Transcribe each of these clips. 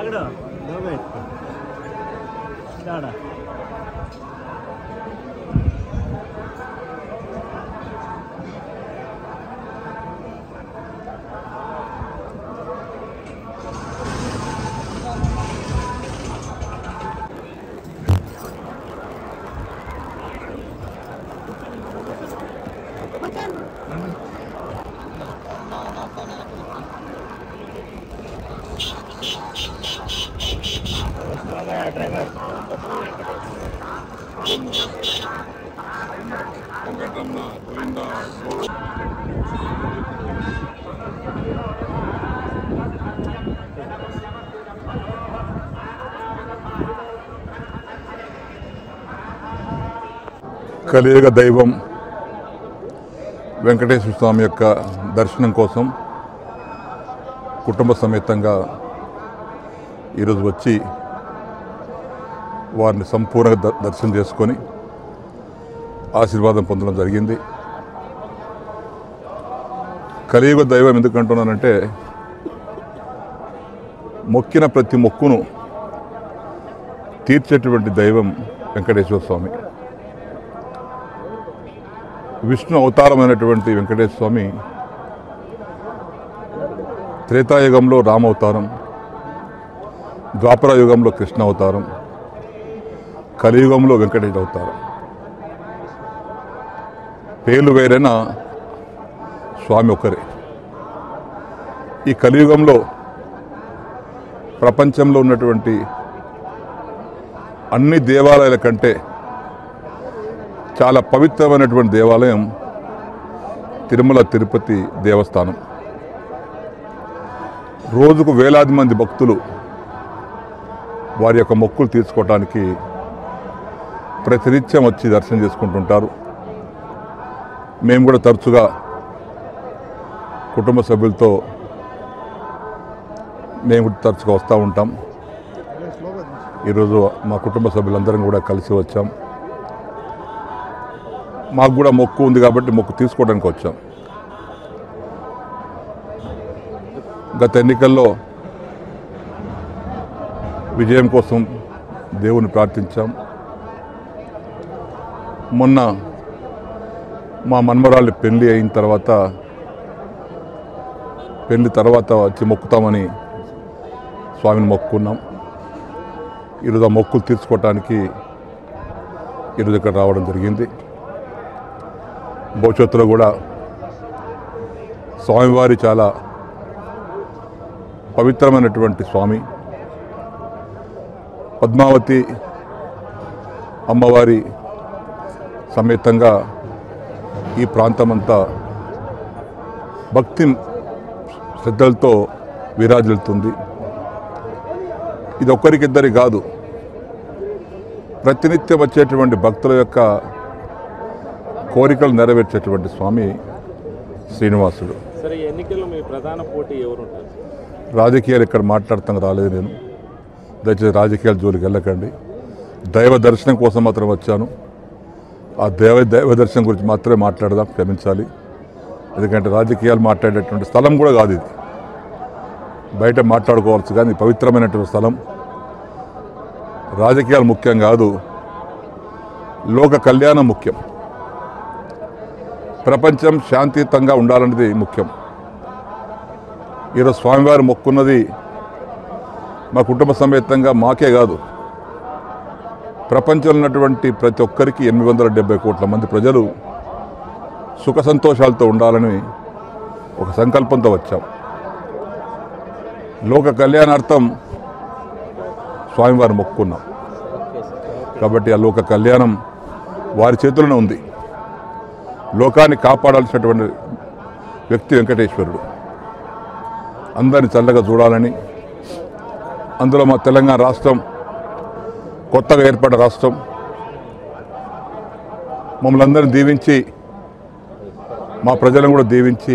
ఎక్కడ ఆడ కలియుగ దైవం వెంకటేశ్వర స్వామి యొక్క దర్శనం కోసం కుటుంబ సమేతంగా ఈరోజు వచ్చి వారిని సంపూర్ణంగా ద- దర్శనం చేసుకొని ఆశీర్వాదం పొందడం జరిగింది కలియుగ దైవం ఎందుకంటున్నానంటే మొక్కిన ప్రతి మొక్కును తీర్చేటువంటి దైవం వెంకటేశ్వర స్వామి విష్ణు అవతారమైనటువంటి వెంకటేశ్వర స్వామి త్రేతాయుగంలో రామ అవతారం ద్వాపర యుగంలో కృష్ణ అవతారం కలియుగంలో వెంకటేశ్వర అవతారం పేర్లు వేరైనా స్వామి ఒకరే ఈ కలియుగంలో ప్రపంచంలో ఉన్నటువంటి అన్ని దేవాలయాల కంటే చాలా పవిత్రమైనటువంటి దేవాలయం తిరుమల తిరుపతి దేవస్థానం రోజుకు వేలాది మంది భక్తులు వారి యొక్క మొక్కులు తీర్చుకోవటానికి ప్రతినిత్యం వచ్చి దర్శనం చేసుకుంటుంటారు మేము కూడా తరచుగా కుటుంబ సభ్యులతో మేము కూడా తరచుగా వస్తూ ఉంటాం ఈరోజు మా కుటుంబ సభ్యులందరం కూడా కలిసి వచ్చాం మాకు కూడా మొక్కు ఉంది కాబట్టి మొక్కు తీసుకోవడానికి వచ్చాం గత ఎన్నికల్లో విజయం కోసం దేవుని ప్రార్థించాం మొన్న మా మన్మరాళ్ళు పెళ్లి అయిన తర్వాత పెళ్లి తర్వాత వచ్చి మొక్కుతామని స్వామిని మొక్కుకున్నాం ఈరోజు ఆ మొక్కులు తీర్చుకోవటానికి ఈరోజు ఇక్కడ రావడం జరిగింది భవిష్యత్తులో కూడా స్వామివారి చాలా పవిత్రమైనటువంటి స్వామి పద్మావతి అమ్మవారి సమేతంగా ఈ ప్రాంతమంతా భక్తి శ్రద్ధలతో విరాజిల్లుతుంది ఇది ఒక్కరికిద్దరి కాదు ప్రతినిత్యం వచ్చేటువంటి భక్తుల యొక్క కోరికలు నెరవేర్చేటువంటి స్వామి శ్రీనివాసుడు సరే ఈ ఎన్నికల్లో మీ ప్రధాన పోటీ ఎవరు ఉంటారు రాజకీయాలు ఇక్కడ మాట్లాడతాం రాలేదు నేను దయచేసి రాజకీయాల జోలికి వెళ్ళకండి దైవ దర్శనం కోసం మాత్రం వచ్చాను ఆ దైవ దైవ దర్శనం గురించి మాత్రమే మాట్లాడదాం క్షమించాలి ఎందుకంటే రాజకీయాలు మాట్లాడేటువంటి స్థలం కూడా కాదు ఇది బయట మాట్లాడుకోవచ్చు కానీ పవిత్రమైనటువంటి స్థలం రాజకీయాలు ముఖ్యం కాదు లోక కళ్యాణం ముఖ్యం ప్రపంచం శాంతియుతంగా ఉండాలన్నది ముఖ్యం ఈరోజు స్వామివారు మొక్కున్నది మా కుటుంబ సమేతంగా మాకే కాదు ప్రపంచంలో ఉన్నటువంటి ప్రతి ఒక్కరికి ఎనిమిది వందల డెబ్బై కోట్ల మంది ప్రజలు సుఖ సంతోషాలతో ఉండాలని ఒక సంకల్పంతో వచ్చాం లోక కళ్యాణార్థం స్వామివారు మొక్కున్నాం కాబట్టి ఆ లోక కళ్యాణం వారి చేతుల్లోనే ఉంది లోకాన్ని కాపాడాల్సినటువంటి వ్యక్తి వెంకటేశ్వరుడు అందరిని చల్లగా చూడాలని అందులో మా తెలంగాణ రాష్ట్రం కొత్తగా ఏర్పడ్డ రాష్ట్రం మమ్మల్ని అందరిని దీవించి మా ప్రజలను కూడా దీవించి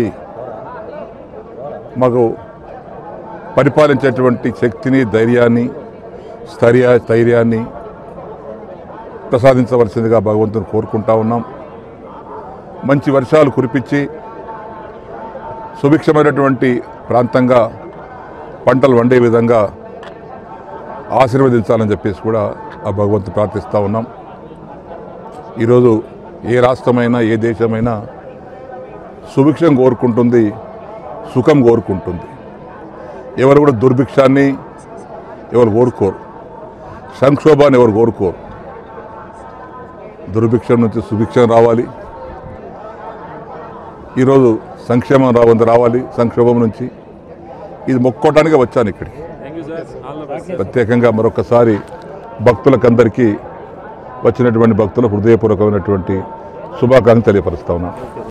మాకు పరిపాలించేటువంటి శక్తిని ధైర్యాన్ని స్థైర్య ధైర్యాన్ని ప్రసాదించవలసిందిగా భగవంతుని కోరుకుంటా ఉన్నాం మంచి వర్షాలు కురిపించి సుభిక్షమైనటువంటి ప్రాంతంగా పంటలు వండే విధంగా ఆశీర్వదించాలని చెప్పేసి కూడా ఆ భగవంతు ప్రార్థిస్తూ ఉన్నాం ఈరోజు ఏ రాష్ట్రమైనా ఏ దేశమైనా సుభిక్షం కోరుకుంటుంది సుఖం కోరుకుంటుంది ఎవరు కూడా దుర్భిక్షాన్ని ఎవరు కోరుకోరు సంక్షోభాన్ని ఎవరు కోరుకోరు దుర్భిక్షం నుంచి సుభిక్షం రావాలి ఈరోజు సంక్షేమం రావంది రావాలి సంక్షోభం నుంచి ఇది మొక్కోవటానికి వచ్చాను ఇక్కడికి thank you sir all the best ప్రత్యేకంగా మరొకసారి భక్తులకందరికీ వచ్చినటువంటి భక్తుల హృదయపూర్వకమైనటువంటి శుభాకాంక్షలు తెలియపరుస్తా ఉన్నాను